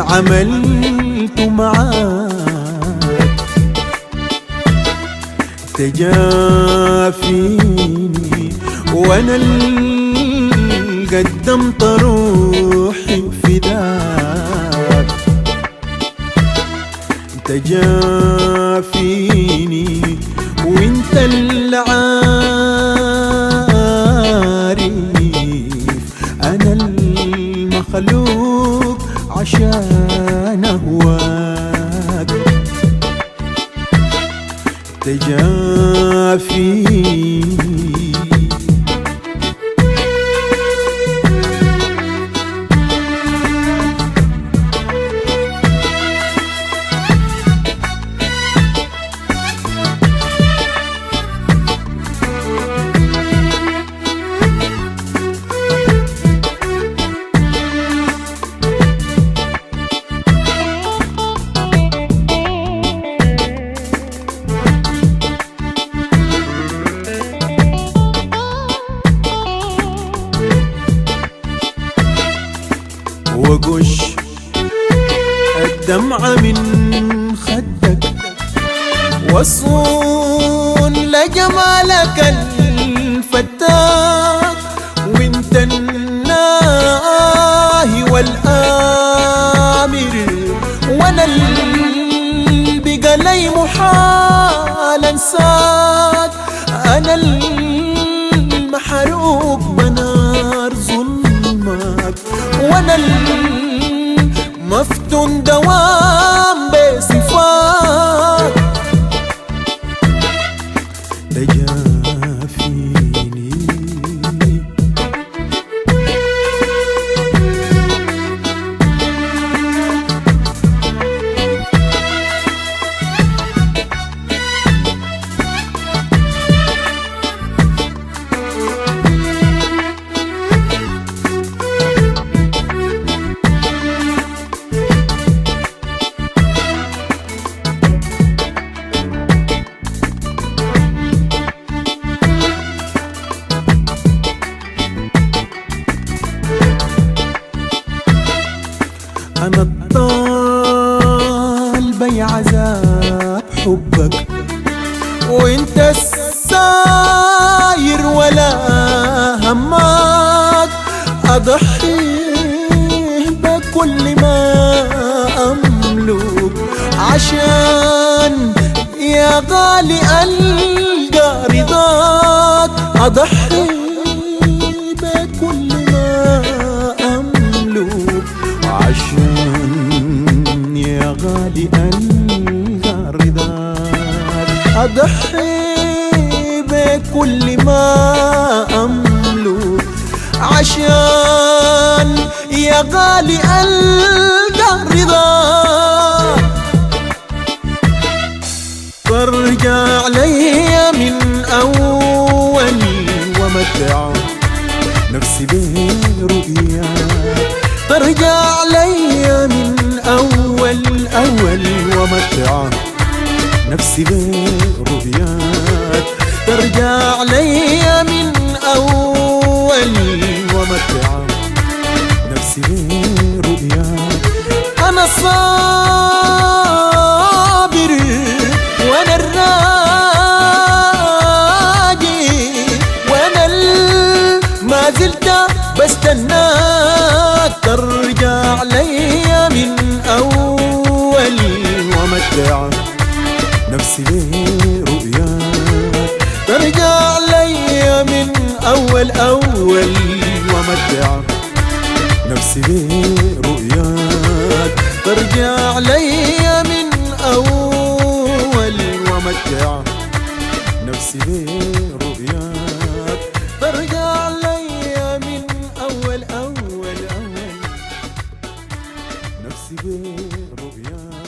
عملت معاك تجافيني وانا اللي قدمت روحي فداك تجافيني وانت اللي عارف انا المخلوق عشان اهواك تجافيني وقش الدمعة من خدك وصون لجمالك الفتاك وانت الناهي والآمر وانا اللي بقى لي محال انساك انا المحروق بنار ظلمك وانا المفتون دوام بصفات تجافيني أنا الطالبة يا عذاب حبك وانت الساير ولا همك أضحي بكل ما أملك عشان يا غالي ألقى رضاك أضحي بكل ما أملك عشان يا غالي ألقى رضاك أضحي بكل ما أملك عشان يا غالي ألقى رضاك ترجع لي من أول ومتع نفسي برؤياك ترجع لي من أول أول ومتع نفسي برؤياك ترجع لي من أول ومتع نفسي برؤياك أنا الصابر وأنا الراجي وأنا ال- ما زلت بستناك ترجع لي من أول ومتع نفسي برؤياك ترجع لي من أول أول ومتع نفسي برؤياك ترجع لي من أول ومتع نفسي برؤياك ترجع لي من أول أول أول نفسي برؤياك